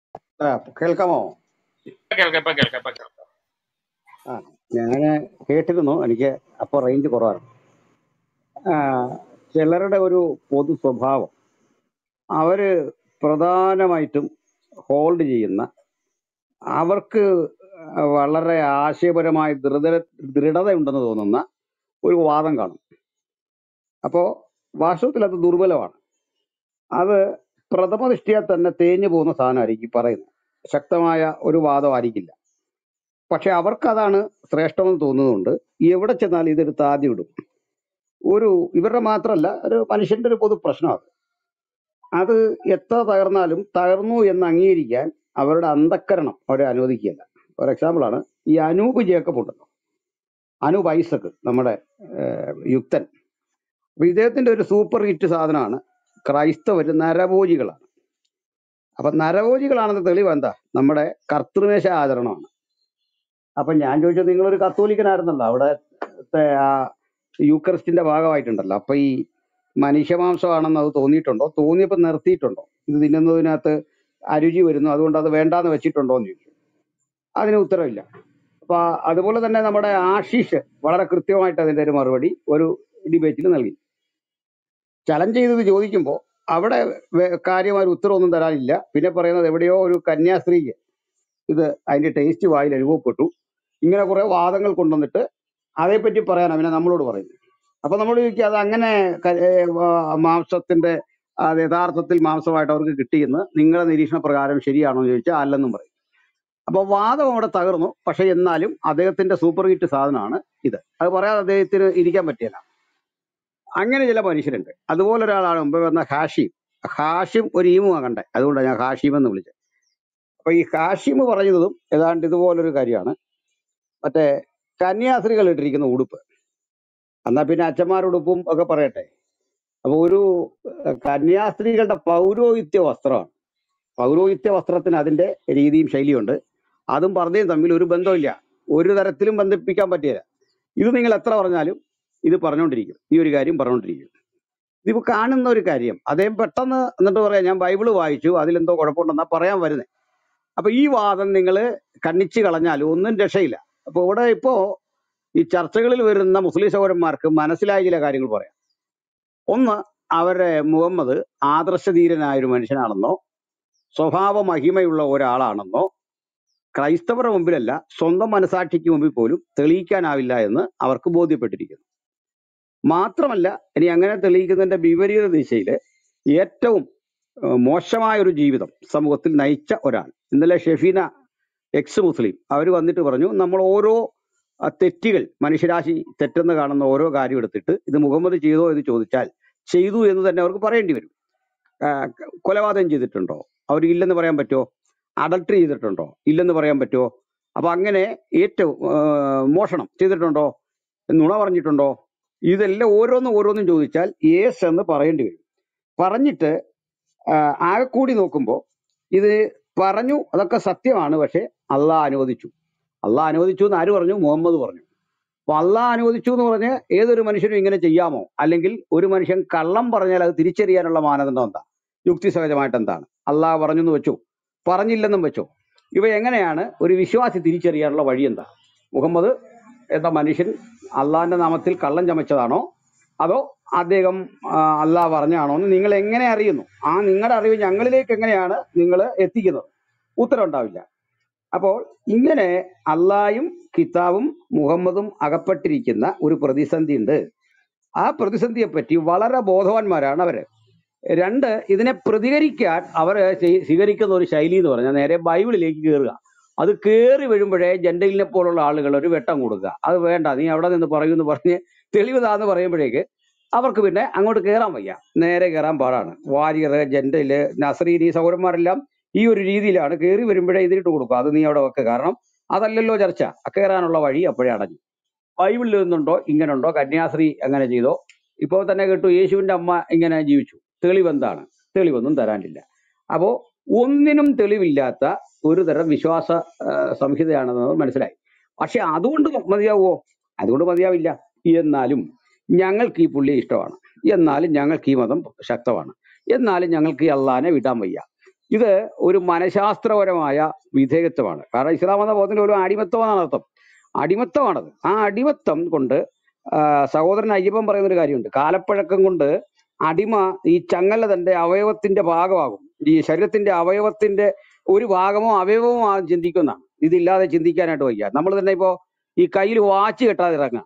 ആ കേൾക്കാമോ കേൾക്കാം ഇപ്പൊ കേൾക്കാം ഇപ്പൊ കേൾക്കാം ആ ഞാൻ കേട്ടിരുന്നു എനിക്ക് അപ്പോൾ റേഞ്ച് കുറവാണ് ആ, ചിലരുടെ ഒരു പൊതു സ്വഭാവം അവര് പ്രധാനമായിട്ടും ഹോൾഡ് ചെയ്യുന്ന അവർക്ക് വളരെ ആശയപരമായ ദൃഢ ദൃഢതയുണ്ടെന്ന് തോന്നുന്ന ഒരു വാദം കാണും അപ്പോൾ വാസ്തവത്തിൽ അത് ദുർബലമാണ് അത് പ്രഥമ ദൃഷ്ടിയാൽ തന്നെ തേഞ്ഞു പോകുന്ന സാധനമായിരിക്കും ഈ പറയുന്നത് ശക്തമായ ഒരു വാദമായിരിക്കില്ല പക്ഷെ അവർക്കതാണ് ശ്രേഷ്ഠമെന്ന് തോന്നുന്നതുകൊണ്ട് എവിടെ ചെന്നാലും ഇതെടുത്ത് ആദ്യം ഇടും ഒരു ഇവരുടെ മാത്രമല്ല ഒരു മനുഷ്യന്റെ ഒരു പൊതു പ്രശ്നമാണ് അത് എത്ര തകർന്നാലും തകർന്നു എന്ന് അംഗീകരിക്കാൻ അവരുടെ അന്ധക്കരണം അവരെ അനുവദിക്കുകയില്ല ഒരു എക്സാമ്പിളാണ് ഈ അനൂപ് ജേക്കബ് ഉണ്ടല്ലോ അനൂപ് ഐസക് നമ്മുടെ ഏഹ്, യുക്തൻ അപ്പൊ ഇദ്ദേഹത്തിന്റെ ഒരു സൂപ്പർ ഹിറ്റ് സാധനമാണ് ക്രൈസ്തവര് നരഭോജികളാണ് അപ്പൊ നരഭോജികളാണെന്ന് തെളിവ് എന്താ നമ്മുടെ കർത്തൃമേശ ആചരണമാണ് അപ്പൊ ഞാൻ ചോദിച്ചത് നിങ്ങളൊരു കത്തോലിക്കനായിരുന്നല്ലോ അവിടെ ആ യൂക്കറിസ്റ്റിന്റെ ഭാഗമായിട്ടുണ്ടല്ലോ അപ്പൊ ഈ മനുഷ്യമാംസമാണെന്ന് അത് തോന്നിയിട്ടുണ്ടോ തോന്നിയപ്പോ നിർത്തിയിട്ടുണ്ടോ ഇത് തിന്നുന്നതിനകത്ത് അരുചി വരുന്നു അതുകൊണ്ട് അത് വേണ്ടാന്ന് വെച്ചിട്ടുണ്ടോ എന്ന് ചോദിച്ചു അതിന് ഉത്തരവില്ല അപ്പൊ അതുപോലെ തന്നെ നമ്മുടെ ആശീഷ് വളരെ കൃത്യമായിട്ട് അതിന്റെ ഒരു മറുപടി ഒരു ഡിബേറ്റിൽ നൽകി ചലഞ്ച് ചെയ്തത് ചോദിക്കുമ്പോൾ അവിടെ വേ- കാര്യമായ ഒരു ഉത്തരവൊന്നും തരാനില്ല പിന്നെ പറയുന്നത് എവിടെയോ ഒരു കന്യാസ്ത്രീക്ക് ഇത് അതിന്റെ ടേസ്റ്റ് വായിൽ അനുഭവപ്പെട്ടു ഇങ്ങനെ കുറെ വാദങ്ങൾ കൊണ്ടുവന്നിട്ട് അതേപ്പറ്റി പറയാൻ അവനെ നമ്മളോട് പറയുന്നു അപ്പൊ നമ്മൾ ചോദിക്കുക അത് അങ്ങനെ ക- ഏ, ആ, മാംസത്തിന്റെ അത് യഥാർത്ഥത്തിൽ മാംസമായിട്ട് അവർക്ക് കിട്ടിയെന്ന് നിങ്ങളുടെ നിരീക്ഷണ പ്രകാരം ശരിയാണോ എന്ന് ചോദിച്ചാൽ അല്ലെന്നും പറയും അപ്പൊ വാദം അവിടെ തകർന്നു പക്ഷെ എന്നാലും അദ്ദേഹത്തിന്റെ സൂപ്പർ ഹിറ്റ് സാധനമാണ് ഇത് അത് പറയാതെ അദ്ദേഹത്തിന് ഇരിക്കാൻ പറ്റിയല്ല അങ്ങനെ ചില മനുഷ്യരുണ്ട് അതുപോലെ ഒരാളാണ് മുമ്പ് വന്ന ഹാഷിം ഹാഷിം ഒരു ഈമു കണ്ടേ അതുകൊണ്ടാണ് ഞാൻ ഹാഷിം എന്ന് വിളിച്ചത് അപ്പൊ ഈ ഹാഷിം പറയുന്നതും ഏതാണ്ട് ഇതുപോലൊരു കാര്യമാണ് മറ്റേ കന്യാസ്ത്രീകൾ ഇട്ടിരിക്കുന്ന ഉടുപ്പ് എന്നാ പിന്നെ അച്ഛന്മാരുടുപ്പും ഒക്കെ പറയട്ടെ അപ്പൊ ഒരു ഏഹ്, കന്യാസ്ത്രീകളുടെ പൗരോഹിത്യ വസ്ത്രമാണ് പൗരോഹിത്യ വസ്ത്രത്തിന് അതിന്റെ രീതിയും ശൈലിയുണ്ട് അതും പറഞ്ഞതും തമ്മിൽ ഒരു ബന്ധമില്ല ഒരു തരത്തിലും ബന്ധിപ്പിക്കാൻ പറ്റില്ല ഇത് നിങ്ങൾ എത്ര പറഞ്ഞാലും ഇത് പറഞ്ഞുകൊണ്ടിരിക്കും ഈ ഒരു കാര്യം പറഞ്ഞുകൊണ്ടിരിക്കും ഇതിപ്പോ കാണുന്ന ഒരു കാര്യം അദ്ദേഹം പെട്ടെന്ന് എന്നിട്ട് പറയാം ഞാൻ ബൈബിള് വായിച്ചു അതിലെന്തോ കുഴപ്പമുണ്ടെന്നാ പറയാൻ വരുന്നത് അപ്പൊ ഈ വാദം നിങ്ങൾ കണ്ണിച്ച് കളഞ്ഞാലും ഒന്നും രക്ഷയില്ല അപ്പൊ ഇവിടെ ഇപ്പോ ഈ ചർച്ചകളിൽ വരുന്ന മുസ്ലിം സഹോദരന്മാർക്ക് മനസ്സിലായ ചില കാര്യങ്ങൾ പറയാം ഒന്ന് അവരെ മുഹമ്മദ് ആദർശധീരനായ ഒരു മനുഷ്യനാണെന്നോ സ്വഭാവ മഹിമയുള്ള ഒരാളാണെന്നോ ക്രൈസ്തവരുടെ മുമ്പിലല്ല സ്വന്തം മനസാക്ഷിക്ക് മുമ്പിൽ പോലും തെളിയിക്കാനാവില്ല എന്ന് അവർക്ക് ബോധ്യപ്പെട്ടിരിക്കുന്നു മാത്രമല്ല ഇനി അങ്ങനെ തെളിയിക്കുന്നതിന്റെ വിപരീത ദിശയിൽ ഏറ്റവും ഏഹ്, മോശമായ ഒരു ജീവിതം സമൂഹത്തിൽ നയിച്ച ഒരാൾ ഇന്നലെ ഷെഫീന എക്സ് മുസ്ലിം അവർ വന്നിട്ട് പറഞ്ഞു നമ്മൾ ഓരോ ആ, തെറ്റുകൾ മനുഷ്യരാശി തെറ്റെന്ന് കാണുന്ന ഓരോ കാര്യം എടുത്തിട്ട് ഇത് മുഹമ്മദ് ചെയ്തോ എന്ന് ചോദിച്ചാൽ ചെയ്തു എന്ന് തന്നെ അവർക്ക് പറയേണ്ടി വരും ആ, കൊലപാതകം ചെയ്തിട്ടുണ്ടോ അവർ ഇല്ലെന്ന് പറയാൻ പറ്റുമോ അഡൾട്ടറി ചെയ്തിട്ടുണ്ടോ ഇല്ലെന്ന് പറയാൻ പറ്റുമോ അപ്പൊ അങ്ങനെ ഏറ്റവും ആ, മോഷണം ചെയ്തിട്ടുണ്ടോ നുണ പറഞ്ഞിട്ടുണ്ടോ ഇതെല്ലാം ഓരോന്നും ഓരോന്നും ചോദിച്ചാൽ യേസ് എന്ന് പറയേണ്ടി വരും പറഞ്ഞിട്ട് ആ, ആകെ കൂടി നോക്കുമ്പോൾ ഇത് പറഞ്ഞു അതൊക്കെ സത്യമാണ് പക്ഷെ അള്ളാഹ് അനുവദിച്ചു അള്ളാഹ് അനുവദിച്ചു എന്ന് ആര് പറഞ്ഞു മുഹമ്മദ് പറഞ്ഞു അപ്പൊ അള്ളാഹ് അനുവദിച്ചു എന്ന് പറഞ്ഞ് ഏതൊരു മനുഷ്യനും ഇങ്ങനെ ചെയ്യാമോ അല്ലെങ്കിൽ ഒരു മനുഷ്യൻ കള്ളം പറഞ്ഞാൽ അത് തിരിച്ചറിയാനുള്ള മാനദണ്ഡം എന്താ യുക്തിസഹജമായിട്ട് എന്താണ് അള്ളാഹ് പറഞ്ഞു എന്ന് വെച്ചു പറഞ്ഞില്ലെന്നും വെച്ചോ ഇവ എങ്ങനെയാണ് ഒരു വിശ്വാസി തിരിച്ചറിയാനുള്ള വഴി എന്താ മുഹമ്മദ് എന്ന മനുഷ്യൻ അള്ളാഹിന്റെ നാമത്തിൽ കള്ളം ചമച്ചതാണോ അതോ അദ്ദേഹം ആ, അള്ളാഹ് പറഞ്ഞാണോ എന്ന് നിങ്ങൾ എങ്ങനെ അറിയുന്നു ആ നിങ്ങളുടെ അറിവ് ഞങ്ങളിലേക്ക് എങ്ങനെയാണ് നിങ്ങൾ എത്തിക്കുന്നത് ഉത്തരം ഉണ്ടാവില്ല അപ്പോൾ ഇങ്ങനെ അള്ളായും കിതാബും മുഹമ്മദും അകപ്പെട്ടിരിക്കുന്ന ഒരു പ്രതിസന്ധി ഉണ്ട് ആ പ്രതിസന്ധിയെ പറ്റി വളരെ ബോധവാന്മാരാണ് അവര് രണ്ട് ഇതിനെ പ്രതികരിക്കാൻ അവർ സ്വീകരിക്കുന്ന ഒരു ശൈലി എന്ന് പറഞ്ഞാൽ നേരെ ബൈബിളിലേക്ക് കയറുക അത് കയറി വീഴുമ്പോഴേ ജെൻഡലിനെ പോലുള്ള ആളുകൾ ഒരു വെട്ടം കൊടുക്കുക അത് വേണ്ട നീ അവിടെ നിന്ന് പറയൂ എന്ന് പറഞ്ഞ് തെളിവ് താന്ന് പറയുമ്പോഴേക്ക് അവർക്ക് പിന്നെ അങ്ങോട്ട് കയറാൻ വയ്യ നേരെ കയറാൻ പാടാണ് വാരിയർ ജെൻഡല് നസറീനി സൗരന്മാരെല്ലാം ഈ ഒരു രീതിയിലാണ് കയറി വരുമ്പോഴേ ഇതിലിട്ട് കൊടുക്കുക അത് നീ അവിടെ വെക്കുക കാരണം അതല്ലല്ലോ ചർച്ച കയറാനുള്ള വഴി അപ്പോഴേ അടഞ്ഞു ബൈബിളിൽ നിന്നുണ്ടോ ഇങ്ങനെ ഉണ്ടോ കന്യാസ്ത്രീ അങ്ങനെ ചെയ്തോ ഇപ്പോൾ തന്നെ കേട്ടു യേശുവിന്റെ അമ്മ ഇങ്ങനെ ജീവിച്ചു തെളിവെന്താണ് തെളിവൊന്നും തരാനില്ല അപ്പോ ഒന്നിനും തെളിവില്ലാത്ത ഒരു തരം വിശ്വാസ ആ, സംഹിതയാണെന്ന് മനസ്സിലായി പക്ഷെ അതുകൊണ്ട് മതിയാവോ അതുകൊണ്ട് മതിയാവില്ല എന്നാലും ഞങ്ങൾക്ക് ഈ പുള്ളിയെ ഇഷ്ടമാണ് എന്നാലും ഞങ്ങൾക്ക് ഈ മതം ശക്തമാണ് എന്നാലും ഞങ്ങൾക്ക് ഈ അള്ളാനെ വിടാൻ വയ്യ ഇത് ഒരു മനഃശാസ്ത്രപരമായ വിധേയത്വമാണ് കാരണം ഇസ്ലാം എന്ന പദത്തിന് ഒരു അടിമത്വമാണ് അർത്ഥം അടിമത്വമാണത് ആ അടിമത്വം കൊണ്ട് ആ, സഹോദരൻ അയ്യപ്പൻ പറയുന്ന ഒരു കാര്യമുണ്ട് കാലപ്പഴക്കം കൊണ്ട് അടിമ ഈ ചങ്ങല തന്റെ അവയവത്തിന്റെ ഭാഗമാകും ഈ ശരീരത്തിന്റെ അവയവത്തിന്റെ ഒരു ഭാഗമോ അവയവമോ ആ ചിന്തിക്കുന്നതാണ് ഇതില്ലാതെ ചിന്തിക്കാനായിട്ട് വയ്യ നമ്മൾ തന്നെ ഇപ്പോ ഈ കയ്യിൽ വാച്ച് കെട്ടാതെ ഇറങ്ങാം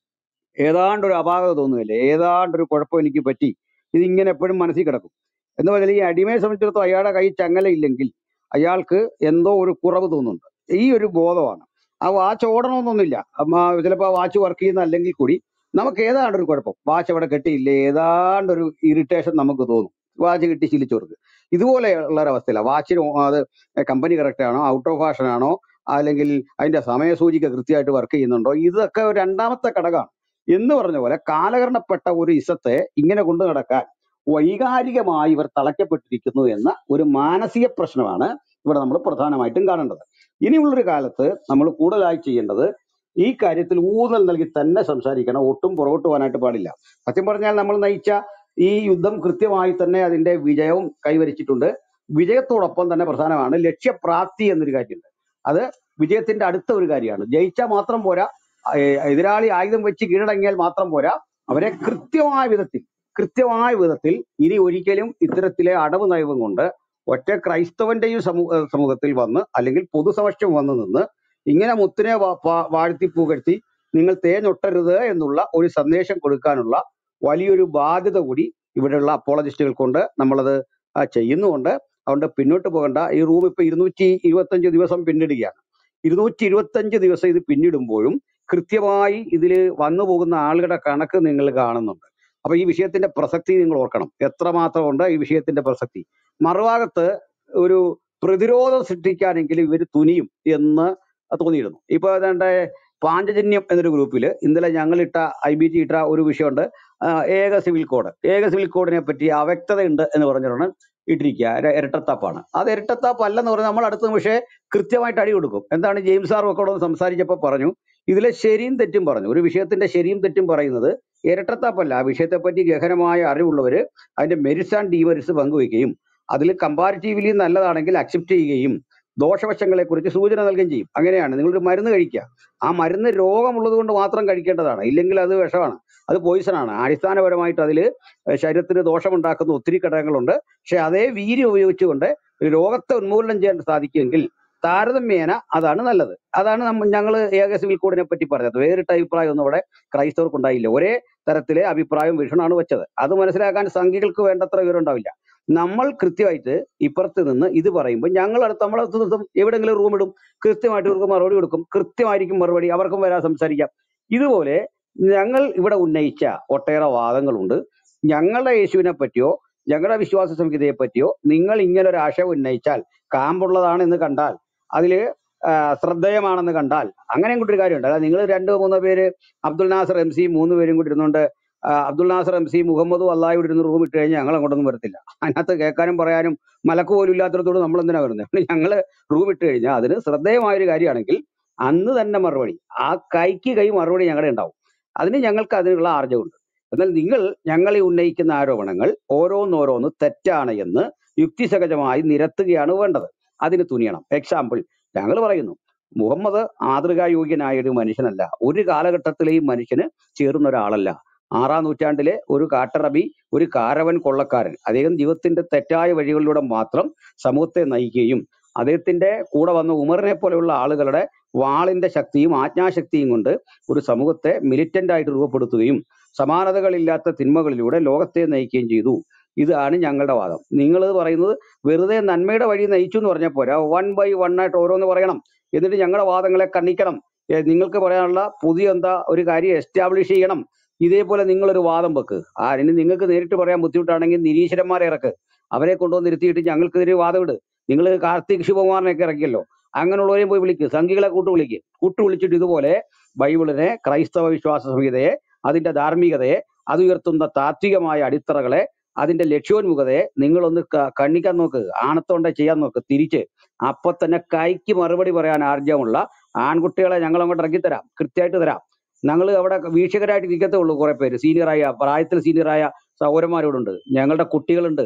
ഏതാണ്ട് ഒരു അപാകത തോന്നുകയല്ലേ ഏതാണ്ട് ഒരു കുഴപ്പം എനിക്ക് പറ്റി ഇതിങ്ങനെ എപ്പോഴും മനസ്സിൽ കിടക്കും എന്ന് പറഞ്ഞാൽ ഈ അടിമയെ സംബന്ധിച്ചിടത്തോളം അയാളുടെ കൈ ചങ്ങല ഇല്ലെങ്കിൽ അയാൾക്ക് എന്തോ ഒരു കുറവ് തോന്നുന്നുണ്ട് ഈ ഒരു ബോധമാണ് ആ വാച്ച് ഓടണമെന്നൊന്നുമില്ല ചിലപ്പോൾ ആ വാച്ച് വർക്ക് ചെയ്യുന്ന അല്ലെങ്കിൽ കൂടി നമുക്ക് ഏതാണ്ട് ഒരു കുഴപ്പം വാച്ച് അവിടെ കെട്ടിയില്ലേ ഏതാണ്ട് ഒരു ഇറിറ്റേഷൻ നമുക്ക് തോന്നും വാച്ച് കിട്ടി ശീലിച്ചവർക്ക് ഇതുപോലെയുള്ള ഒരവസ്ഥയില്ല വാച്ചിന് അത് കമ്പനി കറക്റ്റ് ആണോ ഔട്ട് ഓഫ് ഫാഷൻ ആണോ അല്ലെങ്കിൽ അതിന്റെ സമയസൂചിക കൃത്യമായിട്ട് വർക്ക് ചെയ്യുന്നുണ്ടോ ഇതൊക്കെ ഒരു രണ്ടാമത്തെ ഘടകമാണ് എന്ന് പറഞ്ഞ പോലെ കാലഹരണപ്പെട്ട ഒരു ഇസത്തെ ഇങ്ങനെ കൊണ്ടു നടക്കാൻ വൈകാരികമായി ഇവർ തളയ്ക്കപ്പെട്ടിരിക്കുന്നു എന്ന ഒരു മാനസിക പ്രശ്നമാണ് ഇവിടെ നമ്മൾ പ്രധാനമായിട്ടും കാണേണ്ടത് ഇനിയുള്ളൊരു കാലത്ത് നമ്മൾ കൂടുതലായി ചെയ്യേണ്ടത് ഈ കാര്യത്തിൽ ഊന്നൽ നൽകി തന്നെ സംസാരിക്കണം ഒട്ടും പുറകോട്ട് പോകാനായിട്ട് പാടില്ല സത്യം പറഞ്ഞാൽ നമ്മൾ നയിച്ച ഈ യുദ്ധം കൃത്യമായി തന്നെ അതിന്റെ വിജയവും കൈവരിച്ചിട്ടുണ്ട് വിജയത്തോടൊപ്പം തന്നെ പ്രധാനമാണ് ലക്ഷ്യപ്രാപ്തി എന്നൊരു കാര്യമുണ്ട് അത് വിജയത്തിന്റെ അടുത്ത ഒരു കാര്യമാണ് ജയിച്ചാൽ മാത്രം പോരാ ഏർ എതിരാളി ആയുധം വെച്ച് കീഴടങ്ങിയാൽ മാത്രം പോരാ അവരെ കൃത്യമായ വിധത്തിൽ കൃത്യമായ വിധത്തിൽ ഇനി ഒരിക്കലും ഇത്തരത്തിലെ അടവ് നയവും കൊണ്ട് ഒറ്റ ക്രൈസ്തവന്റെയും സമൂഹ സമൂഹത്തിൽ വന്ന് അല്ലെങ്കിൽ പൊതുസമക്ഷം വന്ന് നിന്ന് ഇങ്ങനെ മുത്തിനെ വാ- വാ- വാഴ്ത്തി പുകഴ്ത്തി നിങ്ങൾ തേഞ്ഞൊട്ടരുത് എന്നുള്ള ഒരു സന്ദേശം കൊടുക്കാനുള്ള വലിയൊരു ബാധ്യത കൂടി ഇവിടെയുള്ള അപ്പോളജിസ്റ്റുകൾ കൊണ്ട് നമ്മളത് ആ, ചെയ്യുന്നുമുണ്ട് അതുകൊണ്ട് പിന്നോട്ട് പോകണ്ട ഈ റൂം ഇപ്പൊ ഇരുന്നൂറ്റി ഇരുപത്തഞ്ച് ദിവസം പിന്നിടുകയാണ് ഇരുന്നൂറ്റി ഇരുപത്തഞ്ച് ദിവസം ഇത് പിന്നിടുമ്പോഴും കൃത്യമായി ഇതിൽ വന്നു പോകുന്ന ആളുകളുടെ കണക്ക് നിങ്ങൾ കാണുന്നുണ്ട് അപ്പൊ ഈ വിഷയത്തിന്റെ പ്രസക്തി നിങ്ങൾ ഓർക്കണം എത്രമാത്രം ഉണ്ട് ഈ വിഷയത്തിന്റെ പ്രസക്തി മറുഭാഗത്ത് ഒരു പ്രതിരോധം സൃഷ്ടിക്കാനെങ്കിലും ഇവർ തുനിയും എന്ന് തോന്നിയിരുന്നു ഇപ്പൊ ഏതാണ്ട് പാഞ്ചജന്യം എന്നൊരു ഗ്രൂപ്പിൽ ഇന്നലെ ഞങ്ങൾ ഇട്ട ഐ ബി ടി ഇട്ട ഒരു വിഷയമുണ്ട് ആ, ഏക സിവിൽ കോഡ് ഏക സിവിൽ കോഡിനെ പറ്റി അവ്യക്തതയുണ്ട് എന്ന് പറഞ്ഞിട്ടാണ് ഇട്ടിരിക്കുക ഇര- ഇരട്ടത്താപ്പാണ് അത് ഇരട്ടത്താപ്പ് അല്ലെന്ന് പറഞ്ഞാൽ നമ്മൾ അടുത്ത പക്ഷേ കൃത്യമായിട്ട് അടി കൊടുക്കും എന്താണ് ജെയിംസ് ആർ ഒക്കെ അവിടെ സംസാരിച്ചപ്പോൾ പറഞ്ഞു ഇതിലെ ശരിയും തെറ്റും പറഞ്ഞു ഒരു വിഷയത്തിന്റെ ശരിയും തെറ്റും പറയുന്നത് ഇരട്ടത്താപ്പല്ല ആ വിഷയത്തെപ്പറ്റി ഗഹനമായ അറിവുള്ളവര് അതിന്റെ മെരിറ്റ്സ് ആൻഡ് ഡീമെരിറ്റ്സ് പങ്കുവയ്ക്കുകയും അതിൽ കമ്പാരിറ്റീവ്ലി നല്ലതാണെങ്കിൽ അക്സെപ്റ്റ് ചെയ്യുകയും ദോഷവശങ്ങളെ കുറിച്ച് സൂചന നൽകുകയും ചെയ്യും അങ്ങനെയാണ് നിങ്ങളൊരു മരുന്ന് കഴിക്കുക ആ മരുന്ന് രോഗമുള്ളത് കൊണ്ട് മാത്രം കഴിക്കേണ്ടതാണ് ഇല്ലെങ്കിൽ അത് വിഷമാണ് അത് പോയിസൺ ആണ് അടിസ്ഥാനപരമായിട്ട് അതിൽ ശരീരത്തിന് ദോഷമുണ്ടാക്കുന്ന ഒത്തിരി ഘടകങ്ങളുണ്ട് പക്ഷെ അതേ വീര്യം ഉപയോഗിച്ചുകൊണ്ട് ഒരു രോഗത്തെ ഉന്മൂലനം ചെയ്യാൻ സാധിക്കുമെങ്കിൽ താരതമ്യേന അതാണ് നല്ലത് അതാണ് നമ്മൾ ഞങ്ങൾ ഏക സിവിൽ കോഡിനെ പറ്റി പറഞ്ഞത് വേറിട്ട അഭിപ്രായം ഒന്നും അവിടെ ക്രൈസ്തവർക്ക് ഉണ്ടായില്ല ഒരേ തരത്തിലെ അഭിപ്രായം വീക്ഷണമാണ് വെച്ചത് അത് മനസ്സിലാക്കാൻ സംഘികൾക്ക് വേണ്ടത്ര വിവരം ഉണ്ടാവില്ല നമ്മൾ കൃത്യമായിട്ട് ഇപ്പുറത്ത് നിന്ന് ഇത് പറയുമ്പോൾ ഞങ്ങൾ അടുത്ത് നമ്മളടുത്ത് നിർത്തും എവിടെങ്കിലും റൂം ഇടും കൃത്യമായിട്ട് ഇവർക്ക് മറുപടി കൊടുക്കും കൃത്യമായിരിക്കും മറുപടി അവർക്കും വരാൻ സംസാരിക്കാം ഇതുപോലെ ഞങ്ങൾ ഇവിടെ ഉന്നയിച്ച ഒട്ടേറെ വാദങ്ങളുണ്ട് ഞങ്ങളുടെ യേശുവിനെ പറ്റിയോ ഞങ്ങളുടെ വിശ്വാസ സംഹിതയെ പറ്റിയോ നിങ്ങൾ ഇങ്ങനെ ഒരു ആശയം ഉന്നയിച്ചാൽ കാമ്പുള്ളതാണ് എന്ന് കണ്ടാൽ അതില് ആ, ശ്രദ്ധേയമാണെന്ന് കണ്ടാൽ അങ്ങനെയും കൂടി ഒരു കാര്യമുണ്ട് അതായത് നിങ്ങൾ രണ്ടോ മൂന്നോ പേര് അബ്ദുൽ നാസർ എം സി മൂന്ന് പേരും കൂടി ഇരുന്നുകൊണ്ട് ആ, അബ്ദുൽ നാസർ എം സി മുഹമ്മദും അള്ളാഹി ഇരുന്ന് റൂം ഇട്ട് കഴിഞ്ഞാൽ ഞങ്ങൾ അങ്ങോട്ടൊന്നും വരത്തില്ല അതിനകത്ത് കേൾക്കാനും പറയാനും മലക്ക് പോലും ഇല്ലാത്തടത്തോട് നമ്മൾ എന്തിനാ വരുന്നത് ഞങ്ങൾ റൂം ഇട്ട് കഴിഞ്ഞാൽ അതിന് ശ്രദ്ധേയമായ ഒരു കാര്യമാണെങ്കിൽ അന്ന് തന്നെ മറുപടി ആ കൈക്ക് കൈ മറുപടി ഞങ്ങളുടെ ഉണ്ടാവും അതിന് ഞങ്ങൾക്ക് അതിനുള്ള ആർജവുണ്ട് എന്നാൽ നിങ്ങൾ ഞങ്ങൾ ഈ ഉന്നയിക്കുന്ന ആരോപണങ്ങൾ ഓരോന്നോരോന്ന് തെറ്റാണ് എന്ന് യുക്തിസഹജമായി നിരത്തുകയാണ് വേണ്ടത് അതിന് തുനിയണം എക്സാമ്പിൾ ഞങ്ങൾ പറയുന്നു മുഹമ്മദ് മാതൃകായോഗ്യനായ ഒരു മനുഷ്യനല്ല ഒരു കാലഘട്ടത്തിലെയും മനുഷ്യന് ചേർന്ന ഒരാളല്ല ആറാം നൂറ്റാണ്ടിലെ ഒരു കാട്ടറബി ഒരു കാരവൻ കൊള്ളക്കാരൻ അദ്ദേഹം ജീവിതത്തിന്റെ തെറ്റായ വഴികളിലൂടെ മാത്രം സമൂഹത്തെ നയിക്കുകയും അദ്ദേഹത്തിന്റെ കൂടെ വന്ന ഉമറിനെ പോലെയുള്ള ആളുകളുടെ വാളിന്റെ ശക്തിയും ആജ്ഞാശക്തിയും കൊണ്ട് ഒരു സമൂഹത്തെ മിലിറ്റന്റ് ആയിട്ട് രൂപപ്പെടുത്തുകയും സമാനതകളില്ലാത്ത തിന്മകളിലൂടെ ലോകത്തെ നയിക്കുകയും ചെയ്തു ഇതാണ് ഞങ്ങളുടെ വാദം നിങ്ങൾ പറയുന്നത് വെറുതെ നന്മയുടെ വഴി നയിച്ചു എന്ന് പറഞ്ഞാൽ പോരാ വൺ ബൈ വൺ ആയിട്ട് ഓരോന്ന് പറയണം എന്നിട്ട് ഞങ്ങളുടെ വാദങ്ങളെ കണ്ണിക്കണം ഏ, നിങ്ങൾക്ക് പറയാനുള്ള പുതിയ എന്താ ഒരു കാര്യം എസ്റ്റാബ്ലിഷ് ചെയ്യണം ഇതേപോലെ നിങ്ങളൊരു വാദം വെക്ക് ആ ഇനി നിങ്ങൾക്ക് നേരിട്ട് പറയാൻ ബുദ്ധിമുട്ടാണെങ്കിൽ നിരീശ്വരന്മാരെ ഇറക്ക് അവരെ കൊണ്ടുവന്ന് ഇരുത്തിയിട്ട് ഞങ്ങൾക്കെതിരെ വാദം ഇട് നിങ്ങൾ കാർത്തിക് ശിവകുമാറിനെയൊക്കെ ഇറക്കിയല്ലോ അങ്ങനെയുള്ളവരെയും പോയി വിളിക്ക് സംഘികളെ കൂട്ടു വിളിക്ക് കൂട്ടു വിളിച്ചിട്ട് ഇതുപോലെ ബൈബിളിനെ ക്രൈസ്തവ വിശ്വാസ സംഹിതയെ അതിന്റെ ധാർമ്മികതയെ അത് ഉയർത്തുന്ന താത്വികമായ അടിത്തറകളെ അതിന്റെ ലക്ഷ്യോന്മുഖതയെ നിങ്ങളൊന്ന് ക- കണ്ണിക്കാൻ നോക്ക് ആണത്തോണ്ടെ ചെയ്യാൻ നോക്ക് തിരിച്ച് അപ്പൊ തന്നെ കൈക്ക് മറുപടി പറയാൻ ആർജവമുള്ള ആൺകുട്ടികളെ ഞങ്ങൾ അങ്ങോട്ട് ഇറക്കിത്തരാം കൃത്യമായിട്ട് തരാം ഞങ്ങൾ അവിടെ വീക്ഷകരായിട്ട് ഇരിക്കത്തേ ഉള്ളൂ കുറെ പേര് സീനിയറായ പ്രായത്തിൽ സീനിയറായ സഹോദരന്മാരോടുണ്ട് ഞങ്ങളുടെ കുട്ടികളുണ്ട്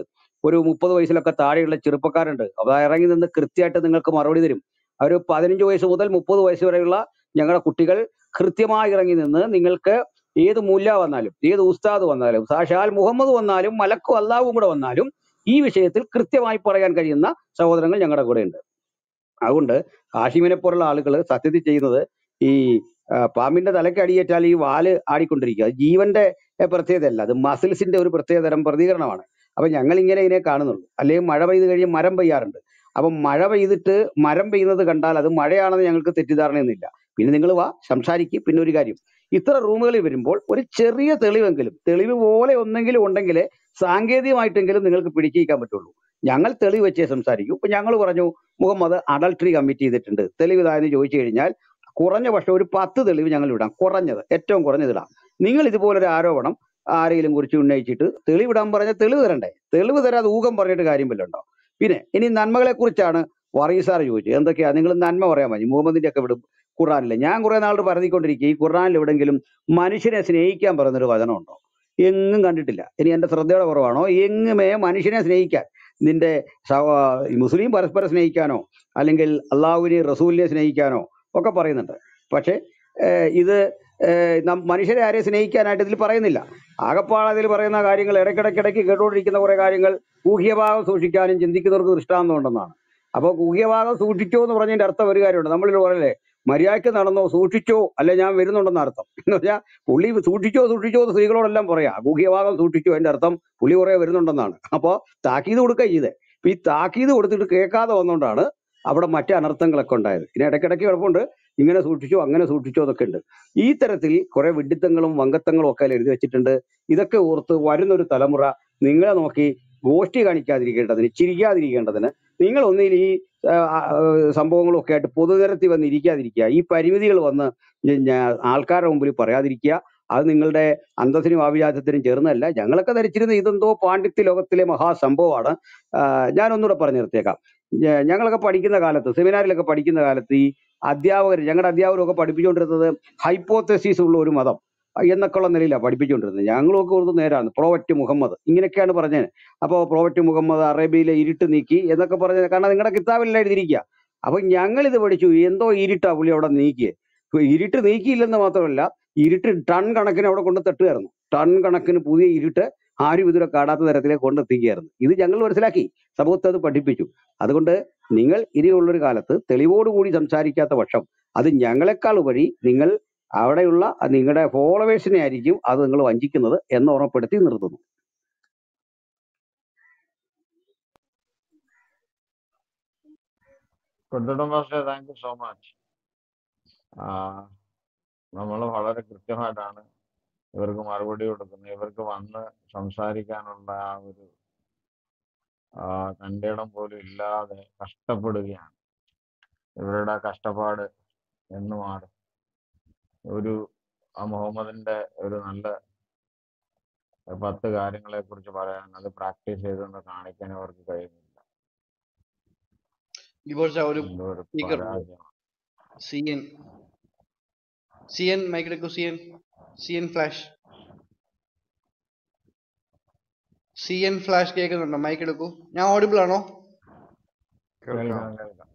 ഒരു മുപ്പത് വയസ്സിലൊക്കെ താഴെയുള്ള ചെറുപ്പക്കാരുണ്ട് അത് ഇറങ്ങി നിന്ന് കൃത്യമായിട്ട് നിങ്ങൾക്ക് മറുപടി തരും ഒരു പതിനഞ്ച് വയസ്സ് മുതൽ മുപ്പത് വയസ്സ് വരെയുള്ള ഞങ്ങളുടെ കുട്ടികൾ കൃത്യമായി ഇറങ്ങി നിന്ന് നിങ്ങൾക്ക് ഏത് മുല്ല വന്നാലും ഏത് ഉസ്താദ് വന്നാലും സാക്ഷാൽ മുഹമ്മദ് വന്നാലും മലക്കും അള്ളാഹും കൂടെ വന്നാലും ഈ വിഷയത്തിൽ കൃത്യമായി പറയാൻ കഴിയുന്ന സഹോദരങ്ങൾ ഞങ്ങളുടെ കൂടെ ഉണ്ട് അതുകൊണ്ട് ഹാഷിമിനെ പോലുള്ള ആളുകൾ സത്യത്തിൽ ചെയ്യുന്നത് ഈ ആ, പാമ്പിന്റെ തലയ്ക്ക് അടിയേറ്റാൽ ഈ വാല് ആടിക്കൊണ്ടിരിക്കുക അത് ജീവന്റെ ഏ, പ്രത്യേകതയല്ല അത് മസിൽസിന്റെ ഒരു പ്രത്യേകതരം പ്രതികരണമാണ് അപ്പൊ ഞങ്ങൾ ഇങ്ങനെ ഇതിനെ കാണുന്നുള്ളൂ അല്ലെങ്കിൽ മഴ പെയ്ത് കഴിയും മരം പെയ്യാറുണ്ട് അപ്പൊ മഴ പെയ്തിട്ട് മരം പെയ്യുന്നത് കണ്ടാൽ അത് മഴയാണെന്ന് ഞങ്ങൾക്ക് തെറ്റിദ്ധാരണയൊന്നുമില്ല പിന്നെ നിങ്ങൾ വാ സംസാരിക്കും പിന്നെ ഒരു കാര്യം ഇത്ര റൂമുകളിൽ വരുമ്പോൾ ഒരു ചെറിയ തെളിവെങ്കിലും തെളിവ് പോലെ ഒന്നെങ്കിലും ഉണ്ടെങ്കിൽ സാങ്കേതികമായിട്ടെങ്കിലും നിങ്ങൾക്ക് പിടിച്ചിരിക്കാൻ പറ്റുള്ളൂ ഞങ്ങൾ തെളിവ് വെച്ചേ സംസാരിക്കൂ ഇപ്പൊ ഞങ്ങൾ പറഞ്ഞു മുഹമ്മദ് അഡൾട്ടറി കമ്മിറ്റ് ചെയ്തിട്ടുണ്ട് തെളിവ് ഇതായെന്ന് ചോദിച്ചു കഴിഞ്ഞാൽ കുറഞ്ഞ പക്ഷം ഒരു പത്ത് തെളിവ് ഞങ്ങൾ ഇടാം കുറഞ്ഞത് ഏറ്റവും കുറഞ്ഞത് ഇടാം നിങ്ങൾ ഇതുപോലൊരു ആരോപണം ആരെങ്കിലും കുറിച്ച് ഉന്നയിച്ചിട്ട് തെളിവിടാൻ പറഞ്ഞ തെളിവ് തരണ്ടേ തെളിവ് തരാതെ ഊഹം പറഞ്ഞിട്ട് കാര്യം വല്ലതുണ്ടോ പിന്നെ ഇനി നന്മകളെ കുറിച്ചാണ് വറീസാർ ചോദിച്ചത് എന്തൊക്കെയാ നിങ്ങൾ നന്മ പറയാൻ മതി മുഹമ്മദിന്റെ ഒക്കെ വിടും ഖുറാനില്ല ഞാൻ കുറെ നാളുടെ പറഞ്ഞുകൊണ്ടിരിക്കുക ഈ ഖുറാനിൽ എവിടെങ്കിലും മനുഷ്യനെ സ്നേഹിക്കാൻ പറയുന്നൊരു വചനമുണ്ടോ എങ്ങും കണ്ടിട്ടില്ല ഇനി എന്റെ ശ്രദ്ധയുടെ കുറവാണോ എങ്ങുമേ മനുഷ്യനെ സ്നേഹിക്കാൻ നിന്റെ സഹ- ഈ മുസ്ലിം പരസ്പരം സ്നേഹിക്കാനോ അല്ലെങ്കിൽ അള്ളാഹുവിനെ റസൂലിനെ സ്നേഹിക്കാനോ ഒക്കെ പറയുന്നുണ്ട് പക്ഷെ ഏഹ് ഇത് ഏഹ് നം- മനുഷ്യരെ ആരെയും സ്നേഹിക്കാനായിട്ട് ഇതിൽ പറയുന്നില്ല ആകപ്പാടെ ഇതിൽ പറയുന്ന കാര്യങ്ങൾ ഇടയ്ക്കിടയ്ക്കിടയ്ക്ക് കേട്ടുകൊണ്ടിരിക്കുന്ന കുറെ കാര്യങ്ങൾ ഊഹ്യഭാഗം സൂക്ഷിക്കാനും ചിന്തിക്കുന്നവർക്ക് ദൃഷ്ടാന്തം ഉണ്ടെന്നാണ് അപ്പോൾ ഊഹ്യഭാഗം സൂക്ഷിച്ചോ എന്ന് പറഞ്ഞതിന്റെ അർത്ഥം ഒരു കാര്യമുണ്ട് നമ്മളിൽ പറയല്ലേ മര്യാദയ്ക്ക് നടന്നോ സൂക്ഷിച്ചോ അല്ലെ ഞാൻ വരുന്നുണ്ടെന്ന് അർത്ഥം എന്ന് പറഞ്ഞാൽ പുള്ളി സൂക്ഷിച്ചോ സൂക്ഷിച്ചോ എന്ന് സ്ത്രീകളോടെല്ലാം പറയാം ഊഹ്യഭാഗം സൂക്ഷിച്ചോ അതിന്റെ അർത്ഥം പുള്ളി കുറെ വരുന്നുണ്ടെന്നാണ് അപ്പോൾ താക്കീത് കൊടുക്കുക ചെയ്തേ ഇപ്പൊ ഈ താക്കീത് കൊടുത്തിട്ട് കേൾക്കാതെ വന്നുകൊണ്ടാണ് അവിടെ മറ്റു അനർത്ഥങ്ങളൊക്കെ ഉണ്ടായത് ഇനി ഇടയ്ക്കിടയ്ക്ക് കുഴപ്പമുണ്ട് ഇങ്ങനെ സൂക്ഷിച്ചോ അങ്ങനെ സൂക്ഷിച്ചോ എന്നൊക്കെ ഉണ്ട് ഈ തരത്തിൽ കുറെ വിഡിത്തങ്ങളും വങ്കത്തങ്ങളും ഒക്കെ അതിൽ എഴുതി വെച്ചിട്ടുണ്ട് ഇതൊക്കെ ഓർത്ത് വരുന്നൊരു തലമുറ നിങ്ങളെ നോക്കി ഗോഷ്ടി കാണിക്കാതിരിക്കേണ്ടതിന് ചിരിക്കാതിരിക്കേണ്ടതിന് നിങ്ങൾ ഒന്നിൽ ഈ ആ, ആ, സംഭവങ്ങളൊക്കെ ആയിട്ട് പൊതുനിരത്തിൽ വന്ന് ഇരിക്കാതിരിക്കുക ഈ പരിമിതികൾ വന്ന് ഞ- ഞ- ആൾക്കാരുടെ മുമ്പിൽ പറയാതിരിക്കുക അത് നിങ്ങളുടെ അന്തസ്സിനും ആഭിജാത്യത്തിനും ചേർന്നതല്ല ഞങ്ങളൊക്കെ ധരിച്ചിരുന്ന ഇതെന്തോ പാണ്ഡിത്യ ലോകത്തിലെ മഹാസംഭവമാണ് ആ, ഞാനൊന്നുകൂടെ പറഞ്ഞു നിർത്തിയേക്കാം ഞ- ഞങ്ങളൊക്കെ പഠിക്കുന്ന കാലത്ത് സെമിനാറിലൊക്കെ പഠിക്കുന്ന കാലത്ത് ഈ അധ്യാപകർ ഞങ്ങളുടെ അധ്യാപകരൊക്കെ പഠിപ്പിച്ചുകൊണ്ടിരുന്നത് ഹൈപ്പോത്തസിസ് ഉള്ള ഒരു മതം എന്നൊക്കെയുള്ള നിലയിലാണ് പഠിപ്പിച്ചുകൊണ്ടിരുന്നത് ഞങ്ങളൊക്കെ ഓർത്ത് നേരാണ് പ്രോവറ്റ് മുഹമ്മദ് ഇങ്ങനെയൊക്കെയാണ് പറഞ്ഞത് അപ്പോൾ പ്രോവറ്റ് മുഹമ്മദ് അറേബ്യയിലെ ഇരുട്ട് നീക്കി എന്നൊക്കെ പറഞ്ഞത് കാരണം നിങ്ങളുടെ കിതാബിലെല്ലാം എഴുതിയിരിക്കുക അപ്പൊ ഞങ്ങൾ ഇത് പഠിച്ചു എന്തോ ഇരുട്ടാ പുള്ളി അവിടെ നീക്കിയേ ഇപ്പൊ ഇരുട്ട് നീക്കിയില്ലെന്ന് മാത്രമല്ല ഇരുട്ട് ടൺ കണക്കിന് അവിടെ കൊണ്ട് തട്ടുകയായിരുന്നു ടൺ കണക്കിന് പുതിയ ഇരുട്ട് ആരും ഇതുവരെ കാണാത്ത തരത്തിലേക്ക് കൊണ്ടെത്തിക്കുകയായിരുന്നു ഇത് ഞങ്ങൾ മനസ്സിലാക്കി സമൂഹത്തെ അത് പഠിപ്പിച്ചു അതുകൊണ്ട് നിങ്ങൾ ഇനിയുള്ളൊരു കാലത്ത് തെളിവോടുകൂടി സംസാരിക്കാത്ത പക്ഷം അത് ഞങ്ങളെക്കാൾ ഉപരി നിങ്ങൾ അവിടെയുള്ള നിങ്ങളുടെ ഫോളോവേഴ്സിനെ ആയിരിക്കും അത് നിങ്ങൾ വഞ്ചിക്കുന്നത് എന്ന് ഓർമ്മപ്പെടുത്തി നിർത്തുന്നു കുട്ടിടം master thank you so much നമ്മൾ വളരെ കൃത്യമായിട്ടാണ് ഇവർക്ക് മറുപടി കൊടുക്കുന്നത് ഇവർക്ക് വന്ന് സംസാരിക്കാനുള്ള ആ ഒരു ആ, തന്റെ ഇടം പോലും ഇല്ലാതെ കഷ്ടപ്പെടുകയാണ് ഇവരുടെ കഷ്ടപ്പാട് എന്ന് മാറും ഒരു ആ മുഹമ്മദിന്റെ ഒരു നല്ല പത്ത് കാര്യങ്ങളെ കുറിച്ച് പറയാൻ അത് പ്രാക്ടീസ് ചെയ്തെന്ന് കാണിക്കാൻ അവർക്ക് കഴിയുന്നില്ല ലിബോർച്ച ഒരു എന്തോ ഒരു സ്പീക്കർ പരാജയം C N C N mike എടുക്കൂ C N C N flash C N flash കേൾക്കുന്നുണ്ടോ മൈക്ക് എടുക്കൂ ഞാൻ ഓഡിബിൾ ആണോ കേൾക്കാം കേൾക്കാം കേൾക്കാം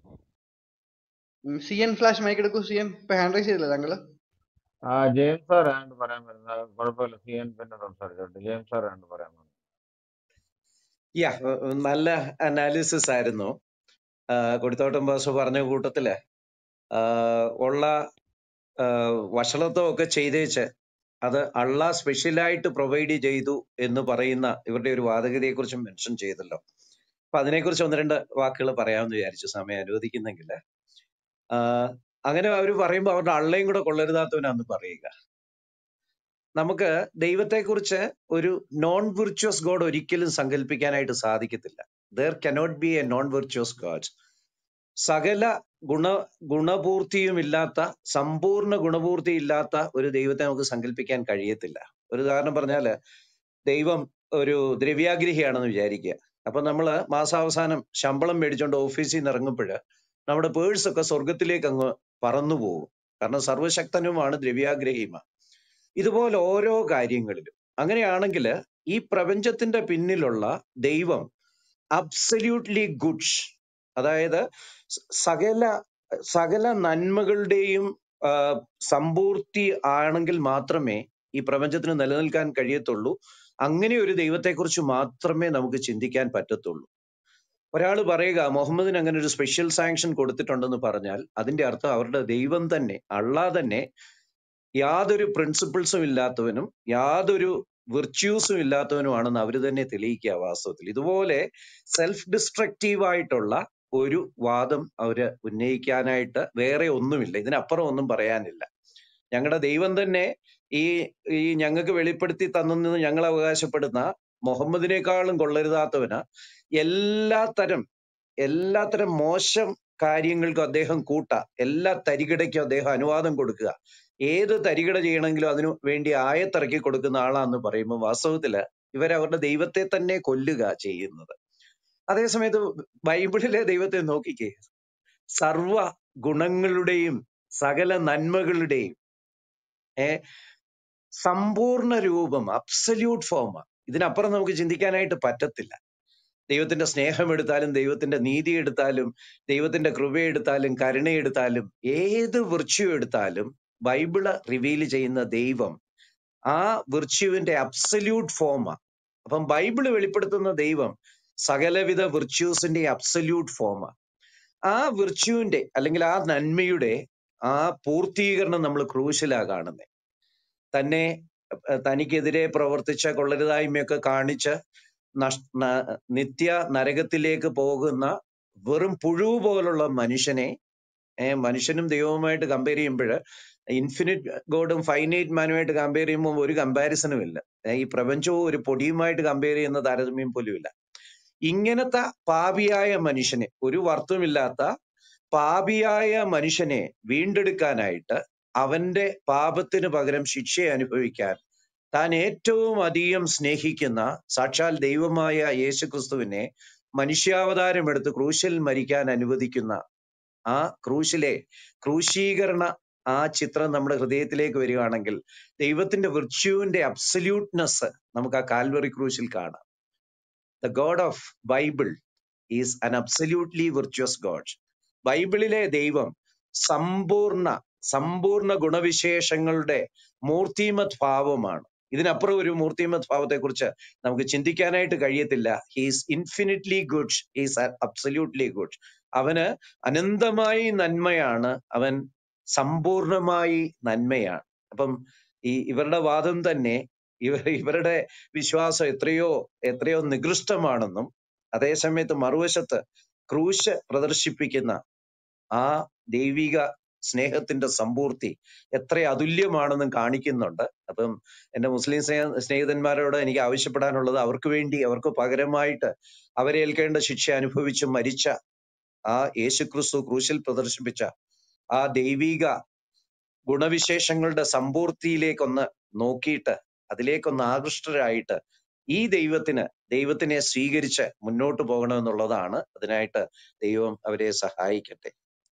സി എൻ ഫ്ലാഷ് മൈക്ക് എടുക്കൂ സി എൻ ഇപ്പൊ ഹാൻഡ് റൈസ് ചെയ്തില്ല താങ്കള് ആ ജെയിംസ് സാർ ആണ്ട് പറയാൻ വരുന്നത് കുഴപ്പമില്ല സി എൻ പിന്നെ സംസാരിച്ചോട്ടെ ജെയിംസ് സാർ ആണ്ട് പറയാൻ വരുന്നത് യാ നല്ല അനാലിസിസ് ആയിരുന്നു ആ, കൊടിത്തോട്ടം ബാസു പറഞ്ഞ കൂട്ടത്തില് ആ, ഉള്ള ആ, വഷളത്വമൊക്കെ ചെയ്തേച്ച് അത് അള്ളാ സ്പെഷ്യലായിട്ട് പ്രൊവൈഡ് ചെയ്തു എന്ന് പറയുന്ന ഇവരുടെ ഒരു വാദഗതിയെ കുറിച്ച് മെൻഷൻ ചെയ്തല്ലോ അപ്പൊ അതിനെക്കുറിച്ച് ഒന്ന് രണ്ട് വാക്കുകൾ പറയാമെന്ന് വിചാരിച്ചു സമയം അനുവദിക്കുന്നെങ്കിൽ അങ്ങനെ അവർ പറയുമ്പോൾ അവരുടെ അള്ളയും കൂടെ കൊള്ളരുതാത്തവനാന്ന് പറയുക നമുക്ക് ദൈവത്തെക്കുറിച്ച് ഒരു നോൺ വിർച്വസ് ഗോഡ് ഒരിക്കലും സങ്കല്പിക്കാനായിട്ട് സാധിക്കത്തില്ല there cannot be a non virtuous God സകല ഗുണ ഗുണപൂർത്തിയുമില്ലാത്ത സമ്പൂർണ്ണ ഗുണപൂർത്തി ഇല്ലാത്ത ഒരു ദൈവത്തെ നമുക്ക് സങ്കല്പിക്കാൻ കഴിയത്തില്ല ഒരു ഉദാഹരണം പറഞ്ഞാല് ദൈവം ഒരു ദ്രവ്യാഗ്രഹിയാണെന്ന് വിചാരിക്കുക അപ്പൊ നമ്മള് മാസാവസാനം ശമ്പളം മേടിച്ചോണ്ട് ഓഫീസിൽ നിന്ന് ഇറങ്ങുമ്പോൾ നമ്മുടെ പേഴ്സ് ഒക്കെ സ്വർഗത്തിലേക്ക് അങ്ങ് പറന്നു പോകും കാരണം സർവശക്തനുമാണ് ദ്രവ്യാഗ്രഹിയുമാണ് ഇതുപോലെ ഓരോ കാര്യങ്ങളിലും അങ്ങനെയാണെങ്കിൽ ഈ പ്രപഞ്ചത്തിന്റെ പിന്നിലുള്ള ദൈവം അബ്സല്യൂട്ട്ലി ഗുഡ് അതായത് സ- സകല സകല നന്മകളുടെയും ആ, സമ്പൂർത്തി ആണെങ്കിൽ മാത്രമേ ഈ പ്രപഞ്ചത്തിന് നിലനിൽക്കാൻ കഴിയത്തുള്ളൂ അങ്ങനെ ഒരു ദൈവത്തെക്കുറിച്ച് മാത്രമേ നമുക്ക് ചിന്തിക്കാൻ പറ്റത്തുള്ളൂ ഒരാൾ പറയുക മുഹമ്മദിന് അങ്ങനെ ഒരു സ്പെഷ്യൽ സാങ്ഷൻ കൊടുത്തിട്ടുണ്ടെന്ന് പറഞ്ഞാൽ അതിന്റെ അർത്ഥം അവരുടെ ദൈവം തന്നെ അള്ളാഹ് തന്നെ യാതൊരു പ്രിൻസിപ്പിൾസും ഇല്ലാത്തവനും യാതൊരു വിർച്യൂസും ഇല്ലാത്തവനുമാണെന്ന് അവർ തന്നെ തെളിയിക്കുക വാസ്തവത്തിൽ ഇതുപോലെ സെൽഫ് ഡിസ്ട്രക്റ്റീവ് ആയിട്ടുള്ള ഒരു വാദം അവര് ഉന്നയിക്കാനായിട്ട് വേറെ ഒന്നുമില്ല ഇതിനപ്പുറം ഒന്നും പറയാനില്ല ഞങ്ങളുടെ ദൈവം തന്നെ ഈ ഈ ഞങ്ങൾക്ക് വെളിപ്പെടുത്തി തന്നെന്ന് ഞങ്ങൾ അവകാശപ്പെടുന്ന മുഹമ്മദിനേക്കാളും കൊള്ളരുതാത്തവന് എല്ലാത്തരം എല്ലാത്തരം മോശം കാര്യങ്ങൾക്കും അദ്ദേഹം കൂട്ട എല്ലാ തരികിടയ്ക്കും അദ്ദേഹം അനുവാദം കൊടുക്കുക ഏത് തരികിട ചെയ്യണമെങ്കിലും അതിനു വേണ്ടി ആയത്തിറക്കി കൊടുക്കുന്ന ആളാന്ന് പറയുമ്പോൾ വാസ്തവത്തില് ഇവരവരുടെ ദൈവത്തെ തന്നെ കൊല്ലുക ചെയ്യുന്നത് അതേസമയത്ത് ബൈബിളിലെ ദൈവത്തെ നോക്കിക്കേ സർവ ഗുണങ്ങളുടെയും സകല നന്മകളുടെയും ഏ സമ്പൂർണ്ണ രൂപം അബ്സല്യൂട്ട് ഫോം ഇതിനപ്പുറം നമുക്ക് ചിന്തിക്കാനായിട്ട് പറ്റത്തില്ല ദൈവത്തിന്റെ സ്നേഹം എടുത്താലും ദൈവത്തിന്റെ നീതി എടുത്താലും ദൈവത്തിന്റെ കൃപ എടുത്താലും കരുണ എടുത്താലും ഏത് വിർച്യു എടുത്താലും ബൈബിള് റിവീൽ ചെയ്യുന്ന ദൈവം ആ വിർച്യുവിന്റെ അബ്സല്യൂട്ട് ഫോമാ അപ്പം ബൈബിള് വെളിപ്പെടുത്തുന്ന ദൈവം സകലവിധ വിർച്യൂസിന്റെ അബ്സല്യൂട്ട് ഫോമാ ആ വിർച്യുവിന്റെ അല്ലെങ്കിൽ ആ നന്മയുടെ ആ പൂർത്തീകരണം നമ്മൾ ക്രൂശിലാ കാണുന്നത് തന്നെ അഹ് തനിക്കെതിരെ പ്രവർത്തിച്ച കൊള്ളരുതായ്മയൊക്കെ കാണിച്ച് നഷ്- ന- നിത്യ നരകത്തിലേക്ക് പോകുന്ന വെറും പുഴു പോലുള്ള മനുഷ്യനെ ഏഹ് മനുഷ്യനും ദൈവവുമായിട്ട് കമ്പയർ ചെയ്യുമ്പോൾ ഇൻഫിനിറ്റ് ഗോഡും ഫൈനൈറ്റ് മാനുമായിട്ട് കമ്പയർ ചെയ്യുമ്പോൾ ഒരു കമ്പാരിസണും ഇല്ല ഏഹ് ഈ പ്രപഞ്ചവും ഒരു പൊടിയുമായിട്ട് കമ്പയർ ചെയ്യുന്ന താരതമ്യം പോലും ഇല്ല ഇങ്ങനത്തെ പാപിയായ മനുഷ്യനെ ഒരു വർത്തുമില്ലാത്ത പാപിയായ മനുഷ്യനെ വീണ്ടെടുക്കാനായിട്ട് അവന്റെ പാപത്തിന് പകരം ശിക്ഷ അനുഭവിക്കാൻ താൻ ഏറ്റവും അധികം സ്നേഹിക്കുന്ന സാക്ഷാൽ ദൈവമായ യേശുക്രിസ്തുവിനെ മനുഷ്യാവതാരം എടുത്ത് ക്രൂശിൽ മരിക്കാൻ അനുവദിക്കുന്ന ആ ക്രൂശിലെ ക്രൂശീകരണ ആ ചിത്രം നമ്മുടെ ഹൃദയത്തിലേക്ക് വരികയാണെങ്കിൽ ദൈവത്തിന്റെ വിർച്യുവിന്റെ അബ്സല്യൂട്ട്നെസ് നമുക്ക് ആ കാൽവറി ക്രൂശിൽ കാണാം the God of Bible is an absolutely virtuous God ബൈബിളിലെ ദൈവം സമ്പൂർണ്ണ സമ്പൂർണ്ണ ഗുണവിശേഷങ്ങളുടെ മൂർത്തിമത് ഭാവമാണ് ഇതിനപ്പുറം ഒരു മൂർത്തിമത് ഭാവത്തെ കുറിച്ച് നമുക്ക് ചിന്തിക്കാനായിട്ട് കഴിയത്തില്ല he's infinitely good he's absolutely good അവന് അനന്തമായി നന്മയാണ് അവൻ സമ്പൂർണമായി നന്മയാണ് അപ്പം ഈ ഇവരുടെ വാദം തന്നെ ഇവർ ഇവരുടെ വിശ്വാസം എത്രയോ എത്രയോ നികൃഷ്ടമാണെന്നും അതേസമയത്ത് മറുവശത്ത് ക്രൂശ് പ്രദർശിപ്പിക്കുന്ന ആ ദൈവിക സ്നേഹത്തിന്റെ സമ്പൂർത്തി എത്ര അതുല്യമാണെന്നും കാണിക്കുന്നുണ്ട് അപ്പം എന്റെ മുസ്ലിം സ്നേഹ സ്നേഹിതന്മാരോട് എനിക്ക് ആവശ്യപ്പെടാനുള്ളത് അവർക്ക് വേണ്ടി അവർക്ക് പകരമായിട്ട് അവരെ ഏൽക്കേണ്ട ശിക്ഷ അനുഭവിച്ച് മരിച്ച ആ യേശുക്രിസ്തു ക്രൂശിൽ പ്രദർശിപ്പിച്ച ആ ദൈവിക ഗുണവിശേഷങ്ങളുടെ സമ്പൂർത്തിയിലേക്കൊന്ന് നോക്കിയിട്ട് അതിലേക്കൊന്ന് ആകൃഷ്ടരായിട്ട് ഈ ദൈവത്തിന് ദൈവത്തിനെ സ്വീകരിച്ച് മുന്നോട്ട് പോകണമെന്നുള്ളതാണ് അതിനായിട്ട് ദൈവം അവരെ സഹായിക്കട്ടെ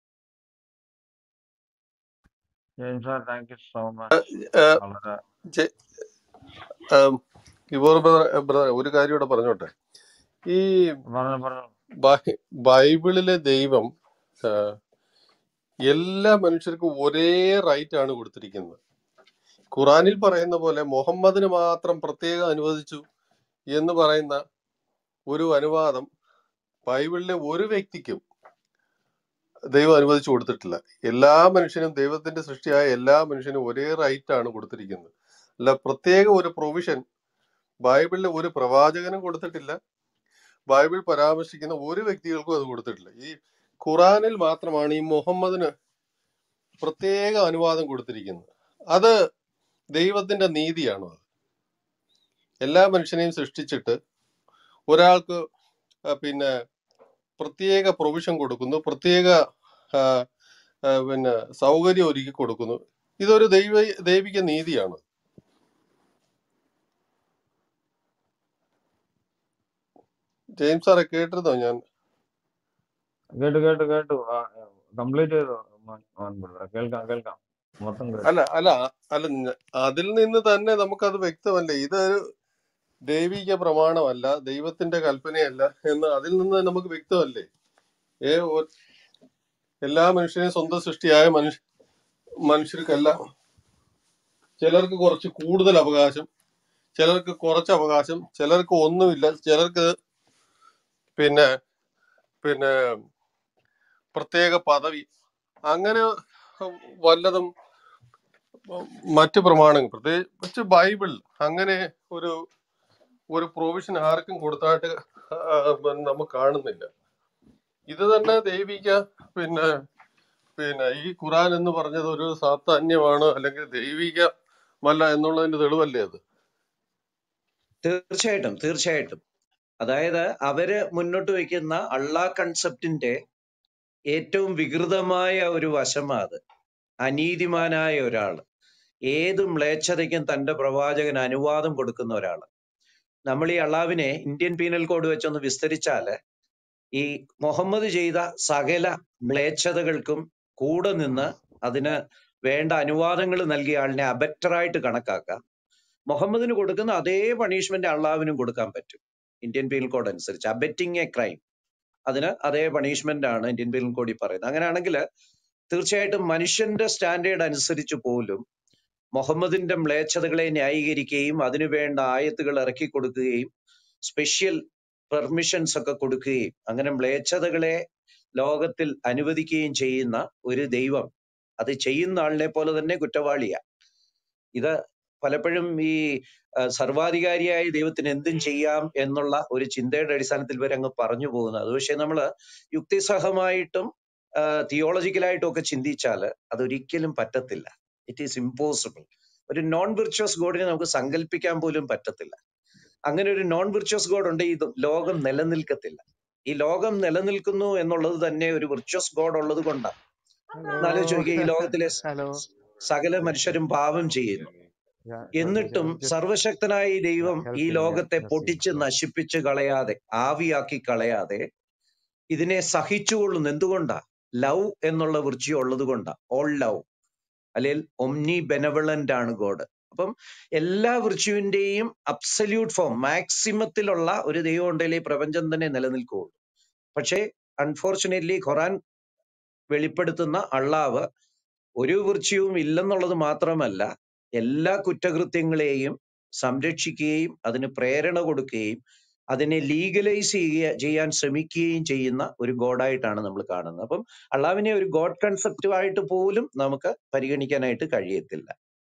James sir thank you so much ഏഹ് വളരെ ജെ- ഏം, ഇവർ ബ്രദർ ബ്രദർ ഒരു കാര്യം ഇവിടെ പറഞ്ഞോട്ടെ ഈ പറഞ്ഞു പറഞ്ഞു ബൈ- ബൈബിളിലെ ദൈവം ഏഹ്, എല്ലാ മനുഷ്യർക്കും ഒരേ റൈറ്റ് ആണ് കൊടുത്തിരിക്കുന്നത് ഖുറാനിൽ പറയുന്ന പോലെ മുഹമ്മദിന് മാത്രം പ്രത്യേകം അനുവദിച്ചു എന്ന് പറയുന്ന ഒരു അനുവാദം ബൈബിളിലെ ഒരു വ്യക്തിക്കും ദൈവം അനുവദിച്ചു കൊടുത്തിട്ടില്ല എല്ലാ മനുഷ്യനും ദൈവത്തിന്റെ സൃഷ്ടിയായ എല്ലാ മനുഷ്യനും ഒരേ റൈറ്റ് ആണ് കൊടുത്തിരിക്കുന്നത് അല്ല പ്രത്യേക ഒരു പ്രൊവിഷൻ ബൈബിളിലെ ഒരു പ്രവാചകനും കൊടുത്തിട്ടില്ല ബൈബിൾ പരാമർശിക്കുന്ന ഒരു വ്യക്തികൾക്കും അത് കൊടുത്തിട്ടില്ല ഈ ഖുറാനിൽ മാത്രമാണ് ഈ മുഹമ്മദിന് പ്രത്യേക അനുവാദം കൊടുത്തിരിക്കുന്നത് അത് ദൈവത്തിന്റെ നീതിയാണ് അത് എല്ലാ മനുഷ്യനെയും സൃഷ്ടിച്ചിട്ട് ഒരാൾക്ക് ആ, പിന്നെ പ്രത്യേക പ്രൊവിഷൻ കൊടുക്കുന്നു പ്രത്യേക ആ, ആ, പിന്നെ സൗകര്യം ഒരുക്കി കൊടുക്കുന്നു ഇതൊരു ദൈവ ദൈവിക നീതിയാണ് ജെയിംസ് സാറെ കേട്ടിരുന്നോ ഞാൻ കേട്ടു കേട്ടു കേട്ടു കംപ്ലീറ്റ് ചെയ്തു മോൻ- മോൻ brother. കേൾക്കാം കേൾക്കാം മൊത്തം കേട്ടു അല്ല അല്ല അല്ല ഞ- അതിൽ നിന്ന് തന്നെ നമുക്കത് വ്യക്തമല്ലേ ഇതൊരു ദൈവിക പ്രമാണമല്ല ദൈവത്തിന്റെ കൽപ്പനയല്ല എന്ന് അതിൽ നിന്ന് നമുക്ക് വ്യക്തമല്ലേ ഏ ഒ- എല്ലാ മനുഷ്യനെയും സ്വന്തം സൃഷ്ടിയായ മനുഷ്യ മനുഷ്യർക്കെല്ലാം ചിലർക്ക് കുറച്ച് കൂടുതൽ അവകാശം ചിലർക്ക് കുറച്ച് അവകാശം ചിലർക്ക് ഒന്നുമില്ല ചിലർക്ക് പിന്നെ പിന്നെ പ്രത്യേക പദവി അങ്ങനെ വല്ലതും മറ്റ് പ്രമാണങ്ങൾ പ്രത്യേകിച്ച് ബൈബിൾ അങ്ങനെ ഒരു ഒരു പ്രൊവിഷൻ ആർക്കും കൊടുത്തായിട്ട് ആ, പിന്നെ നമുക്ക് കാണുന്നില്ല ഇത് തന്നെ ദൈവിക പിന്നെ പിന്നെ ഈ ഖുറാൻ എന്ന് പറഞ്ഞത് ഒരു സാത്താന്യമാണ് അല്ലെങ്കിൽ ദൈവികമല്ല എന്നുള്ളതിന്റെ തെളിവല്ലേ അത് തീർച്ചയായിട്ടും തീർച്ചയായിട്ടും അതായത് അവര് മുന്നോട്ട് വയ്ക്കുന്ന അള്ളാ കൺസെപ്റ്റിന്റെ ഏറ്റവും വികൃതമായ ഒരു വശമാ അത് അനീതിമാനായ ഒരാള് ഏത് മ്ലേച്ഛതയ്ക്കും തന്റെ പ്രവാചകന് അനുവാദം കൊടുക്കുന്ന ഒരാള് നമ്മൾ ഈ അള്ളാവിനെ ഇന്ത്യൻ പീനൽ കോഡ് വെച്ചൊന്ന് വിസ്തരിച്ചാല് ഈ മുഹമ്മദ് ചെയ്ത സകല മ്ലേച്ഛതകൾക്കും കൂടെ നിന്ന് അതിന് വേണ്ട അനുവാദങ്ങൾ നൽകിയ ആളിനെ അബറ്ററായിട്ട് കണക്കാക്കാം മുഹമ്മദിന് കൊടുക്കുന്ന അതേ പണിഷ്മെന്റ് അള്ളാവിനും കൊടുക്കാൻ പറ്റും ഇന്ത്യൻ പീനൽ കോഡ് അനുസരിച്ച് അബറ്റിംഗ് എ ക്രൈം അതിന് അതേ പണിഷ്മെന്റ് ആണ് ഇന്ത്യൻ പീനൽ കോഡിൽ പറയുന്നത് അങ്ങനെയാണെങ്കിൽ തീർച്ചയായിട്ടും മനുഷ്യന്റെ സ്റ്റാൻഡേർഡ് അനുസരിച്ച് പോലും മുഹമ്മദിന്റെ മ്ലേച്ഛതകളെ ന്യായീകരിക്കുകയും അതിനുവേണ്ട ആയത്തുകൾ ഇറക്കി കൊടുക്കുകയും സ്പെഷ്യൽ പെർമിഷൻസ് ഒക്കെ കൊടുക്കുകയും അങ്ങനെ മ്ലേച്ഛതകളെ ലോകത്തിൽ അനുവദിക്കുകയും ചെയ്യുന്ന ഒരു ദൈവം അത് ചെയ്യുന്ന ആളിനെ പോലെ തന്നെ കുറ്റവാളിയാ ഇത് പലപ്പോഴും ഈ ആ, സർവാധികാരിയായ ദൈവത്തിന് എന്തും ചെയ്യാം എന്നുള്ള ഒരു ചിന്തയുടെ അടിസ്ഥാനത്തിൽ വരെ അങ്ങ് പറഞ്ഞു പോകുന്നത് അത് പക്ഷെ നമ്മൾ യുക്തിസഹമായിട്ടും തിയോളജിക്കലായിട്ടും ഒക്കെ ചിന്തിച്ചാൽ അതൊരിക്കലും പറ്റത്തില്ല ഇറ്റ് ഈസ് ഇമ്പോസിബിൾ ഒരു നോൺ വിർച്വസ് ഗോഡിനെ നമുക്ക് സങ്കല്പിക്കാൻ പോലും പറ്റത്തില്ല അങ്ങനെ ഒരു നോൺ വിർച്വസ് ഗോഡ് ഉണ്ട് ഈ ലോകം നിലനിൽക്കത്തില്ല ഈ ലോകം നിലനിൽക്കുന്നു എന്നുള്ളത് തന്നെ ഒരു വിർച്വസ് ഗോഡ് ഉള്ളത് കൊണ്ടാണ് എന്നാലോചിച്ച് നോക്കിയേ ഈ ലോകത്തിലെ സ- ഹലോ സകല മനുഷ്യരും പാപം ചെയ്യുന്നു എന്നിട്ടും സർവശക്തനായ ഈ ദൈവം ഈ ലോകത്തെ പൊട്ടിച്ച് നശിപ്പിച്ച് കളയാതെ ആവിയാക്കി കളയാതെ ഇതിനെ സഹിച്ചുകൊള്ളുന്നു എന്തുകൊണ്ടാ ലവ് എന്നുള്ള വൃത്തി ഉള്ളത് കൊണ്ടാ ഓൾ ലവ് അല്ലെങ്കിൽ ഒംനി ബെനവളന്റ് ആണ് ഗോഡ് അപ്പം എല്ലാ വൃച്ചുവിന്റെയും അബ്സല്യൂട്ട് ഫോം മാക്സിമത്തിലുള്ള ഒരു ദൈവം ഉണ്ടെങ്കിൽ ഈ പ്രപഞ്ചം തന്നെ നിലനിൽക്കുകയുള്ളൂ പക്ഷേ അൺഫോർച്ചുനേറ്റ്ലി ഖുറാൻ വെളിപ്പെടുത്തുന്ന അള്ളാവ് ഒരു വൃത്തിയും ഇല്ലെന്നുള്ളത് മാത്രമല്ല എല്ലാ കുറ്റകൃത്യങ്ങളെയും സംരക്ഷിക്കുകയും അതിന് പ്രേരണ കൊടുക്കുകയും അതിനെ ലീഗലൈസ് ചെയ്യുക ചെയ്യാൻ ശ്രമിക്കുകയും ചെയ്യുന്ന ഒരു ഗോഡായിട്ടാണ് നമ്മൾ കാണുന്നത് അപ്പം അള്ളാവിനെ ഒരു ഗോഡ് കൺസെപ്റ്റുമായിട്ട് പോലും നമുക്ക് പരിഗണിക്കാനായിട്ട് കഴിയത്തില്ല